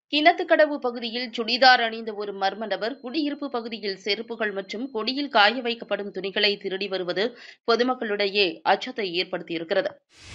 கிணத்துக்கடவு பகுதியில் சுடிதார் அணிந்த ஒரு மர்ம நபர் குடியிருப்பு பகுதியில் செருப்புகள் மற்றும் கொடியில் காய வைக்கப்படும் துணிகளை திருடி வருவது பொதுமக்களிடையே அச்சத்தை ஏற்படுத்தியிருக்கிறது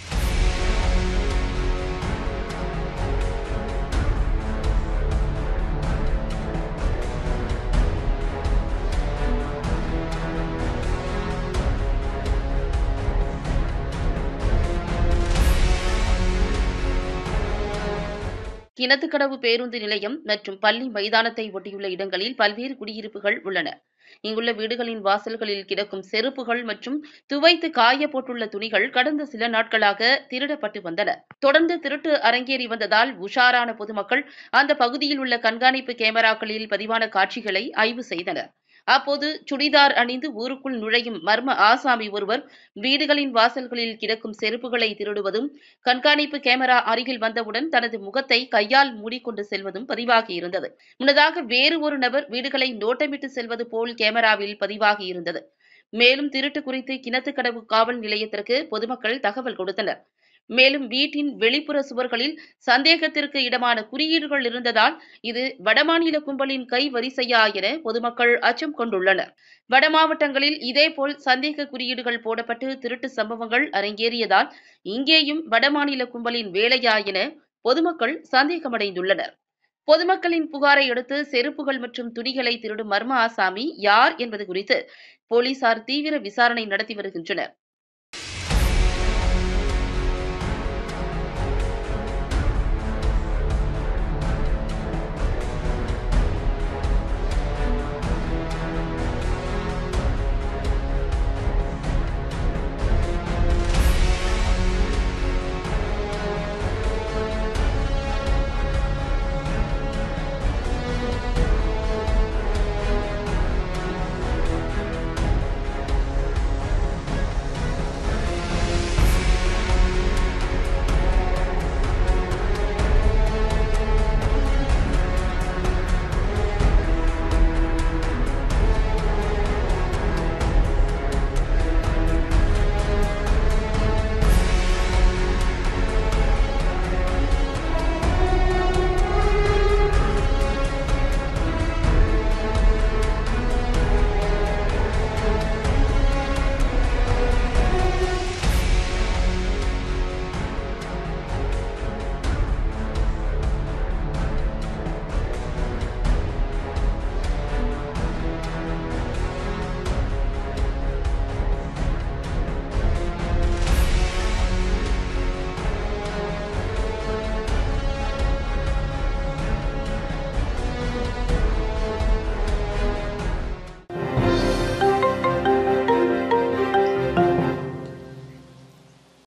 கிணத்துக்கடவு பேருந்து நிலையம் மற்றும் பள்ளி மைதானத்தை ஒட்டியுள்ள இடங்களில் பல்வேறு குடியிருப்புகள் உள்ளன இங்குள்ள வீடுகளின் வாசல்களில் கிடக்கும் செருப்புகள் மற்றும் துவைத்து காய போட்டுள்ள துணிகள் கடந்த சில நாட்களாக திருடப்பட்டு வந்தன தொடர்ந்து திருட்டு அரங்கேறி வந்ததால் உஷாரான பொதுமக்கள் அந்த பகுதியில் உள்ள கண்காணிப்பு கேமராக்களில் பதிவான காட்சிகளை ஆய்வு செய்தனர் அப்போது சுடிதார் அணிந்து ஊருக்குள் நுழையும் மர்ம ஆசாமி ஒருவர் வீடுகளின் வாசல்களில் கிடக்கும் செருப்புகளை திருடுவதும் கண்காணிப்பு கேமரா அருகில் வந்தவுடன் தனது முகத்தை கையால் மூடிக்கொண்டு செல்வதும் பதிவாகியிருந்தது முன்னதாக வேறு ஒரு நபர் வீடுகளை நோட்டமிட்டு செல்வது போல் கேமராவில் பதிவாகியிருந்தது மேலும் திருட்டு குறித்து கிணத்துக்கடவு காவல் நிலையத்திற்கு பொதுமக்கள் தகவல் கொடுத்தனர் மேலும் வீட்டின் வெளிப்புற சுவர்களில் சந்தேகத்திற்கு இடமான குறியீடுகள் இருந்ததால் இது வடமாநில கும்பலின் கை வரிசையா என பொதுமக்கள் அச்சம் கொண்டுள்ளனர் வட மாவட்டங்களில் இதேபோல் சந்தேக குறியீடுகள் போடப்பட்டு திருட்டு சம்பவங்கள் அரங்கேறியதால் இங்கேயும் வடமாநில கும்பலின் வேலையா என பொதுமக்கள் சந்தேகமடைந்துள்ளனர் பொதுமக்களின் புகாரை அடுத்து செருப்புகள் மற்றும் துணிகளை திருடும் மர்ம ஆசாமி யார் என்பது குறித்து போலீசார் தீவிர விசாரணை நடத்தி வருகின்றனர்